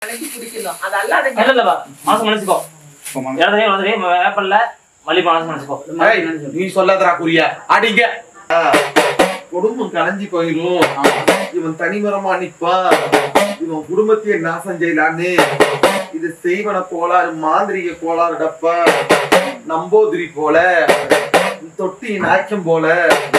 அழைச்சி குடிக்கணும் அது அல்லாதங்க இல்ல இல்லப்பா மாசம் நினைச்சுக்கோ இப்போ மன- இடத்துலயே வளர்த்துலயே வேப்பல்ல மல்லிப்பா மாசம் நினைச்சுக்கோ ஏய், நீ சொல்லாதடா குறிய அடிங்க ஆ, குடும்பம் கலைஞ்சு போயிரும் இவன் தனிமரமா நிப்பான் இவன் குடும்பத்தையே நாசம் செய்யலான்னு இது செய்வன கோளாறு மாந்திரிக கோளாறு டப்பா நம்போதிரி போல தொட்டி நாய்க்கம் போல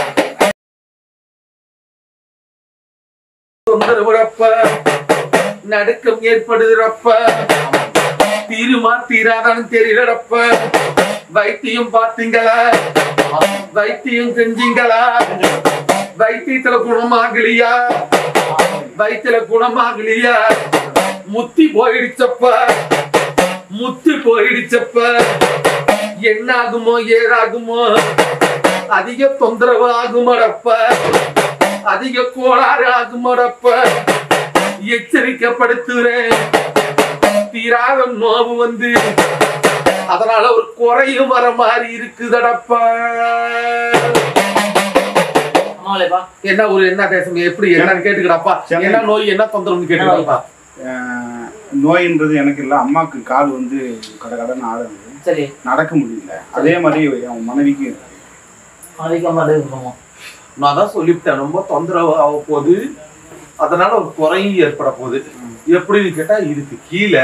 தொந்தரவுறப்ப நடுக்கம் ஏற்படுறப்ப தீருமா தீராதான்னு தெரியலப்ப வைத்தியம் பார்த்தீங்களா வைத்தியம் செஞ்சீங்களா வைத்தியத்துல குணமாகலையா வைத்தியல குணமாகலையா முத்தி போயிடுச்சப்ப முத்தி போயிடுச்சப்ப என்ன ஆகுமோ ஏதாகுமோ அதிக தொந்தரவு ஆகுமடப்ப அதிக கோளாறு ஆகுமடப்ப எச்சரிக்கப்படுத்துறேன் தீராத நோவு வந்து அதனால ஒரு குறையும் வர மாதிரி இருக்குதடப்பா ஆமாங்களேப்பா என்ன ஒரு என்ன தேசம் எப்படி என்னன்னு கேட்டுக்கடாப்பா சென்னை. என்ன நோய் என்ன தொந்தரவுன்னு கேட்டுக்கடாப்பா அஹ் நோயின்றது எனக்கு இல்லை அம்மாவுக்கு கால் வந்து கட கடன் ஆடுது சரி நடக்க முடியல அதே மாதிரி அவன் மனைவிக்கும் இருக்கு அதிகமா இருக்குமா நான் தான் சொல்லிவிட்டேன் ரொம்ப தொந்தரவு ஆக போகுது அதனால ஒரு குறையும் ஏற்பட போகுது எப்படின்னு கேட்டா இதுக்கு கீழே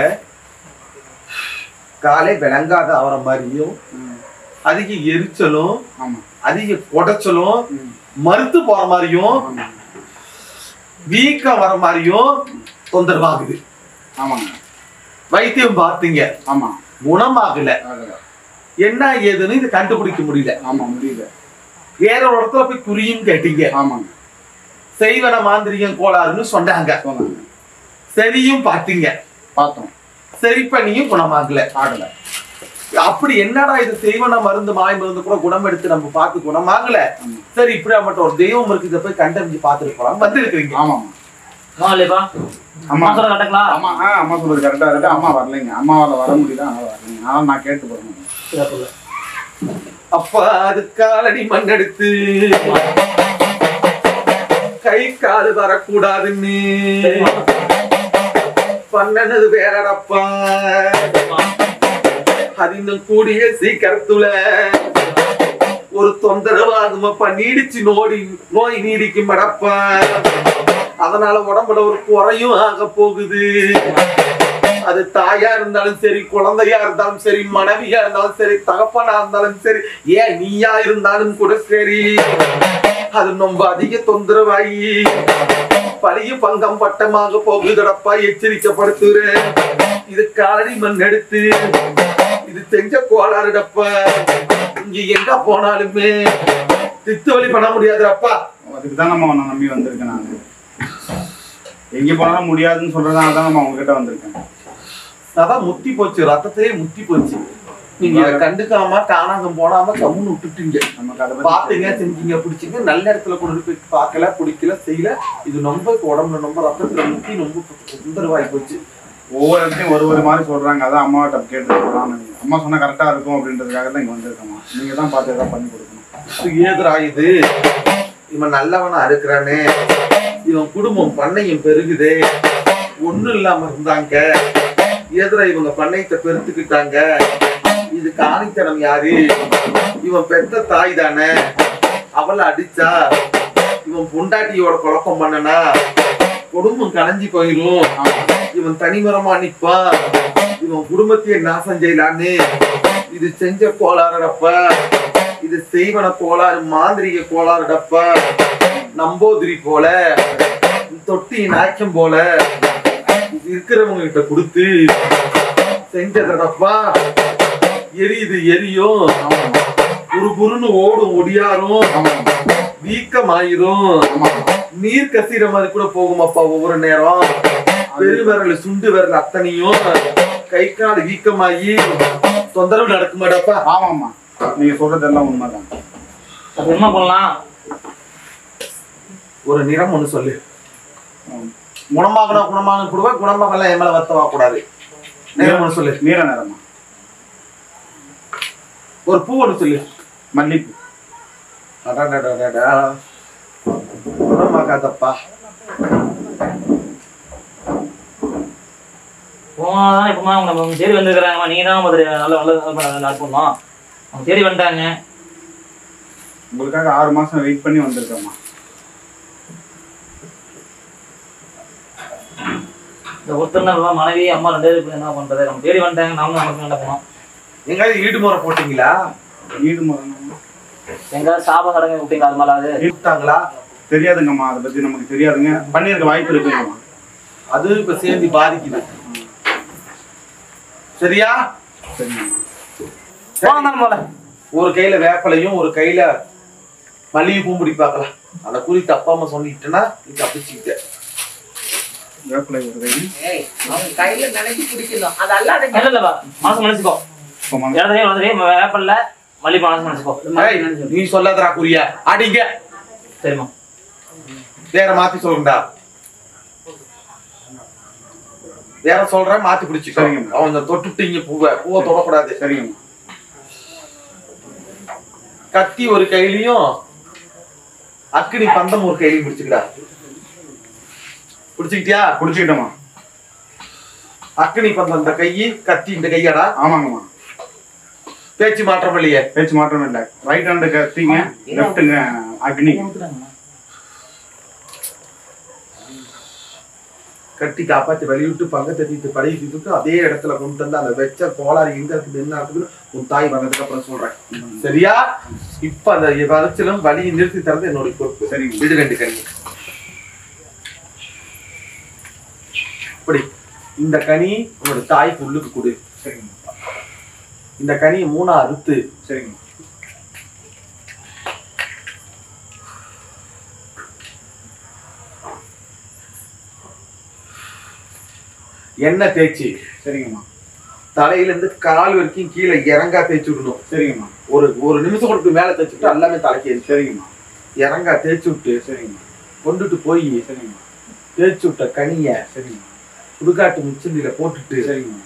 காலை விளங்காத ஆகிற மாதிரியும் அதிக எரிச்சலும் ஆமா அதிக குடைச்சலும் ம். மறுத்து போற மாதிரியும் ஆமா வீக்கம் வர மாதிரியும் தொந்தரவாகுது ஆமாங்க வைத்தியம் பார்த்தீங்க ஆமா குணமாகல ஆகல. என்ன ஏதுன்னு இது கண்டுபிடிக்க முடியல ஆமா முடியல வேற ஒரு இடத்துல போய் குறியும் கேட்டீங்க ஆமாங்க செய்வன மாந்திரிகம் கோளாறுன்னு சொன்னாங்க சொன்னாங்க சரியும் பார்த்தீங்க பார்த்தோம் சரி பண்ணியும் குணமாகல ஆகல அப்படி என்னடா இது செய்வன மருந்து மாய் மருந்து கூட குணம் எடுத்து நம்ம பார்த்து குணமாகல ஆமா. சரி இப்படி மட்டும் ஒரு தெய்வம் இருக்கு இதை போய் கண்டறிஞ்சு பார்த்துட்டு போலாம் வந்து இருக்கிறீங்க ஆமாம்மா ஆமாங்களேப்பா அம்மா மாசம் கரெக்டுங்களா அம்மா ஆ அம்மா சொல்றது கரெக்டா இருக்கு அம்மா வரலைங்க அம்மாவால வர முடியல அதனால வரலைங்க அதனால நான் கேட்டு போறேன் சிறப்பு அப்ப அது காலடி மண் எடுத்து கை கால் வரக்கூடாதுன்னு பண்ணனது வேறடப்பா அது இன்னும் கூடிய சீக்கிரத்துல ஒரு தொந்தரவாகுமப்பா நீடிச்சு நோடி நோய் நீடிக்கும் மடப்பா அதனால உடம்புல ஒரு குறையும் ஆக போகுது அது தாயா இருந்தாலும் சரி குழந்தையா இருந்தாலும் சரி மனைவியா இருந்தாலும் சரி தகப்பனா இருந்தாலும் சரி ஏன் நீயா இருந்தாலும் கூட சரி அது ரொம்ப அதிக தொந்தரவாகி பழைய பங்கம் பட்டமாக போகுதடப்பா எச்சரிக்கப்படுத்துறேன் இது காலடி மண் எடுத்து இது செஞ்ச கோளாறுடப்பா இங்க எங்க போனாலுமே தித்து வழி பண்ண முடியாதுடப்பா அதுக்கு தான் நம்ம உன்னை நம்பி வந்திருக்கேன் நான் எங்கே போனாலும் முடியாதுன்னு சொல்றதுனால தான் நம்ம உங்ககிட்ட வந்திருக்கேன் அதான் முத்தி போச்சு ரத்தத்திலே முத்தி போச்சு நீங்க இதை கண்டுக்காம காணாம போனாம கம்முன்னு விட்டுட்டீங்க நமக்கு அதை பாத்தீங்க பத்தி செஞ்சீங்க பிடிச்சீங்க நல்ல இடத்துல கொண்டு போய் பார்க்கல பிடிக்கல செய்யல இது ரொம்ப உடம்புல ரொம்ப ரத்தத்துல முத்தி ரொம்ப தொந்தரவாகி போச்சு ஒவ்வொரு இடத்தையும் ஒரு ஒரு மாதிரி சொல்றாங்க அதான் அம்மாவிட்ட கேட்டு சொல்லலாம்னு அம்மா சொன்னா கரெக்டா இருக்கும் அப்படின்றதுக்காக தான் இங்க வந்திருக்கோம்மா நீங்க தான் பார்த்து எதாவது பண்ணி கொடுக்கணும் இது ஏதுடா இது இவன் நல்லவனா இருக்கிறானே இவன் குடும்பம் பண்ணையும் பெருகுதே ஒண்ணும் இல்லாம இருந்தாங்க எதிர இவங்க பண்ணையத்தை பெருத்துக்கிட்டாங்க இது காணித்தனம் யாரு இவன் பெத்த தாய் தானே அவளை அடிச்சா இவன் பொண்டாட்டியோட குழப்பம் பண்ணனா குடும்பம் கலைஞ்சு போயிரும் இவன் தனிமரமா நிப்பான் இவன் குடும்பத்தையே நாசம் செய்யலான்னு இது செஞ்ச கோளாறுடப்ப இது செய்வன கோளாறு மாந்திரிக கோளாறுடப்ப நம்போதிரி போல தொட்டி நாய்க்கம் போல இருக்கிறவங்க கிட்ட கொடுத்து செஞ்சதடப்பா எரியுது எரியும் குரு குருன்னு ஓடும் ஒடியாரும் வீக்கமாயிரும் நீர் கசிற மாதிரி கூட போகுமாப்பா ஒவ்வொரு நேரம் பெருவிரல் சுண்டு விரல் அத்தனையும் கை கால் வீக்கமாயி தொந்தரவு நடக்குமாடாப்பா ஆமாம்மா நீங்க சொல்றதெல்லாம் உண்மைதான் அப்ப என்ன பண்ணலாம் ஒரு நிறம் ஒண்ணு சொல்லு குணமாகனா குணமாக கொடுவா குணமாகலாம் என் மேல வருத்தவா கூடாது நிறம் ஒண்ணு சொல்லு நீல நிறமா ஒரு பூ ஒண்ணு சொல்லு மல்லிப்பூ அடடடடடா. குணமாகாதப்பா போனாதான் இப்பமா அவங்க நம்ம தேடி வந்துருக்குறாங்கம்மா நீங்க தான் முதல்ல நல்ல நல்ல நல்ல பண்ணோம் அவங்க தேடி வந்துட்டாங்க உங்களுக்காக ஆறு மாசம் வெயிட் பண்ணி வந்திருக்கேம்மா இந்த ஒருத்தர் தான் மனைவி அம்மா ரெண்டு பேரும் இப்ப என்ன பண்றது நம்ம தேடி வந்துட்டாங்க நாம நமக்கு என்ன பண்ணோம் எங்காவது ஈடுமுறை போட்டீங்களா ஈடு முறைங்கம்மா எங்காவது சாப சடங்கு விட்டீங்க அது மேல அது விட்டாங்களா தெரியாதுங்கம்மா அதை பத்தி நமக்கு தெரியாதுங்க பண்ணியிருக்க வாய்ப்பு இருக்குங்கம்மா அது இப்ப சேர்ந்து பாதிக்குது சரியா சரிங்கம்மா போலாம் தானே போல ஒரு கையில வேப்பலையும் ஒரு கையில மல்லிகை பூ முடி பார்க்கலாம் அந்த குறி தப்பாம சொல்லிட்டேன்னா நீ தப்பிச்சுக்கிட்ட வேப்பிலை ஒரு கை ஏய் அவங்க கையில நினைச்சு குடிக்கணும் அது அல்லாதங்க இல்ல இல்ல மாசம் நினைச்சுக்கோ இப்போ மன- இடத்துலயே வளர்த்துலயே வேப்பல்ல மல்லிப்பூ மாசம் நினைச்சுக்கோ ஏய், நீ சொல்லாதடா குறிய அடிங்க சரிம்மா வேற மாத்தி சொல்லுங்கடா வேற சொல்றேன் மாத்தி பிடிச்சிக்கோ சரிங்க. அவங்க தொட்டுட்டீங்க பூவை பூவை தொடக்கூடாது சரிங்கம்மா கத்தி ஒரு கையிலயும் அக்கினி பந்தம் ஒரு கையிலையும் பிடிச்சுக்கடா பிடிச்சுக்கிட்டியா குடிச்சுக்கிட்டோம்மா அக்கினி பந்தம் இந்த கை கத்தி இந்த கையாடா ஆமாங்கம்மா பேச்சு மாற்றம் இல்லையே பேச்சு மாற்றம் இல்லை ரைட் ஹேண்டு கத்திங்க லெஃப்ட்டுங்க அக்னி கட்டி காப்பாத்தி வெளியிட்டு பங்க தட்டிட்டு படையை தீட்டு அதே இடத்துல கொண்டு வந்து அந்த வெச்ச கோளாறு எங்க இருக்குது என்ன இருக்குது உன் தாய் வந்ததுக்கு அப்புறம் சொல்றேன் சரியா இப்ப அந்த வளர்ச்சிலும் வழியை நிறுத்தி தரது என்னுடைய பொறுப்பு சரிங்க. விடு ரெண்டு கனி இப்படி இந்த கனி உன்னோட தாய்க்கு உள்ளுக்கு கொடு சரிங்க இந்த கனியை மூணா அறுத்து சரிங்க எண்ணெய் தேய்ச்சி சரிங்கம்மா தலையில இருந்து கால் வரைக்கும் கீழே இறங்கா தேய்ச்சி விடணும் சரிங்கம்மா ஒரு ஒரு நிமிஷம் கொடுத்து மேல தேய்ச்சிட்டு எல்லாமே தலைக்கு ஏறி. சரிங்கம்மா இறங்கா தேய்ச்சி விட்டு சரிங்கம்மா கொண்டுட்டு போய் சரிங்கம்மா தேய்ச்சி விட்ட கனிய சரிங்கம்மா சுடுகாட்டு முச்சந்தில போட்டுட்டு சரிங்கம்மா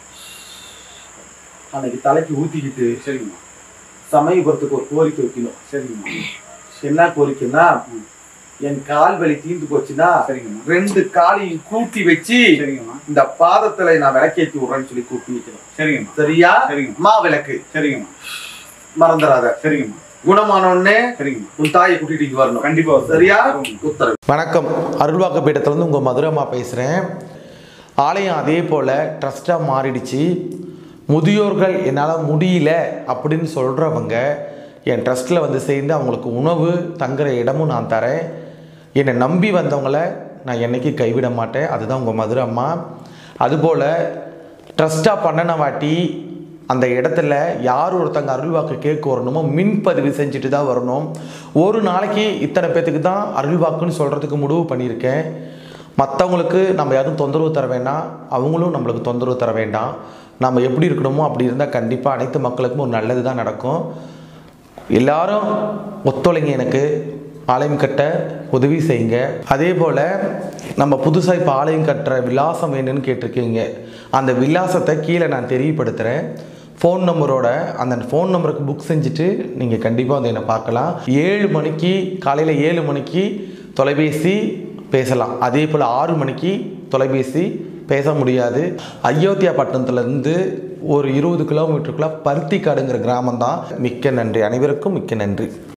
அன்னைக்கு தலைக்கு ஊத்திக்கிட்டு சரிங்கம்மா சமயபுரத்துக்கு ஒரு கோரிக்கை வைக்கணும் சரிங்கம்மா என்ன கோரிக்கைன்னா என் கால் வலி தீர்ந்து போச்சுன்னா சரிங்கம்மா ரெண்டு காலையும் கூட்டி வச்சு சரிங்கம்மா இந்த பாதத்துல நான் விளக்கேத்தி விடுறேன்னு சொல்லி கூட்டி வைக்கணும் சரிங்கம்மா சரியா சரிங்கம்மா மா விளக்கு சரிங்கம்மா மறந்துடாத சரிங்கம்மா குணமான உடனே சரிங்கம்மா உன் தாயை கூட்டிட்டு இங்க வரணும் கண்டிப்பா வருவேன். சரியா வருவேன். உத்தரவு வணக்கம் அருள்வாக்கு பீடத்துலேருந்து உங்கள் மதுரம்மா பேசுகிறேன் ஆலயம் அதே போல் ட்ரஸ்ட்டாக மாறிடுச்சு முதியோர்கள் என்னால் முடியல அப்படின்னு சொல்கிறவங்க என் ட்ரஸ்ட்டில் வந்து சேர்ந்து அவங்களுக்கு உணவு தங்குற இடமும் நான் தரேன் என்னை நம்பி வந்தவங்கள நான் என்னைக்கு கைவிட மாட்டேன் அதுதான் உங்கள் மதுரை அம்மா அதுபோல் ட்ரஸ்ட்டாக பண்ணின வாட்டி அந்த இடத்துல யார் ஒருத்தங்க அருள்வாக்கு கேட்க வரணுமோ மின்பதிவு செஞ்சுட்டு தான் வரணும் ஒரு நாளைக்கு இத்தனை பேத்துக்கு தான் அருள்வாக்குன்னு சொல்கிறதுக்கு முடிவு பண்ணியிருக்கேன் மற்றவங்களுக்கு நம்ம யாரும் தொந்தரவு தர வேண்டாம் அவங்களும் நம்மளுக்கு தொந்தரவு தர வேண்டாம் நம்ம எப்படி இருக்கணுமோ அப்படி இருந்தால் கண்டிப்பாக அனைத்து மக்களுக்கும் ஒரு நல்லது தான் நடக்கும் எல்லாரும் ஒத்துழைங்க எனக்கு ஆலயம் கட்ட உதவி செய்யுங்க அதே போல் நம்ம புதுசாக இப்போ ஆலயம் கட்டுற விலாசம் வேணும்னு கேட்டிருக்கீங்க அந்த விலாசத்தை கீழே நான் தெரியப்படுத்துகிறேன் ஃபோன் நம்பரோட அந்த ஃபோன் நம்பருக்கு புக் செஞ்சுட்டு நீங்கள் கண்டிப்பாக வந்து என்னை பார்க்கலாம் ஏழு மணிக்கு காலையில் ஏழு மணிக்கு தொலைபேசி பேசலாம் அதே போல் ஆறு மணிக்கு தொலைபேசி பேச முடியாது அயோத்தியா பட்டணத்துலேருந்து ஒரு இருபது கிலோமீட்டருக்குள்ள பருத்திக்காடுங்கிற கிராமம் தான் மிக்க நன்றி அனைவருக்கும் மிக்க நன்றி